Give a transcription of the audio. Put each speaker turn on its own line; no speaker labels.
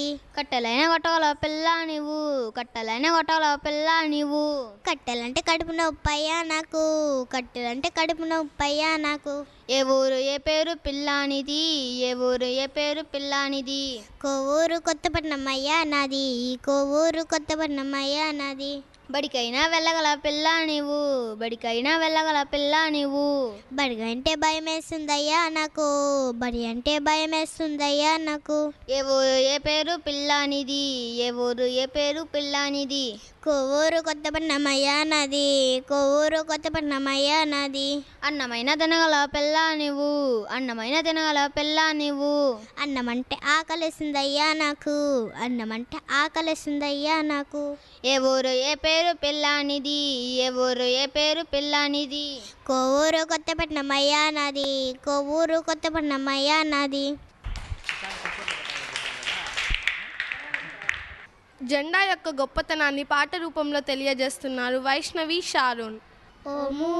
కట్టెలైన కొట్టగల పిల్ల నీవు కట్టెలైన కొట్టగల పిల్ల నీవు
కట్టెలంటే కడుపు నొప్పయ్యా నాకు కట్టెలంటే కడుపు నొప్పయ్యా నాకు
ఏ ఊరు ఏ పేరు పిల్లానిది ఏ ఊరు ఏ పేరు పిల్లానిది
కోవూరు కొత్తపట్నం అయ్యా నాది కోవూరు కొత్తపట్నం అయ్యా నాది
బడికైనా వెళ్ళగల పిల్ల నీవు బడికైనా వెళ్ళగల పిల్ల నీవు
బడి అంటే భయం వేస్తుందయ్యా నాకు బడి అంటే భయం వేస్తుందయ్యా నాకు
ఏ ఊరు ఏ పేరు పిల్లానిది ఏ ఊరు ఏ పేరు పిల్లానిది
కోవూరు కొత్తపట్నం అయ్యా నాది కోవూరు కొత్తపట్నం అయ్యా నాది
అన్నమైన తినగల పిల్ల నీవు అన్నమైన తినగల పిల్ల నీవు
అన్నం అంటే ఆకలిస్తుందయ్యా నాకు అన్నం అంటే ఆకలిస్తుందయ్యా నాకు
ఏ ఊరు ఏ పేరు పిల్లానిది ఏ ఊరు ఏ పేరు పిల్లానిది
కోవూరు కొత్తపట్నం అయ్యా నాది కోవూరు కొత్తపట్నం అయ్యా నాది
జెండా యొక్క గొప్పతనాన్ని పాట రూపంలో తెలియజేస్తున్నారు వైష్ణవి షారూన్
ఓము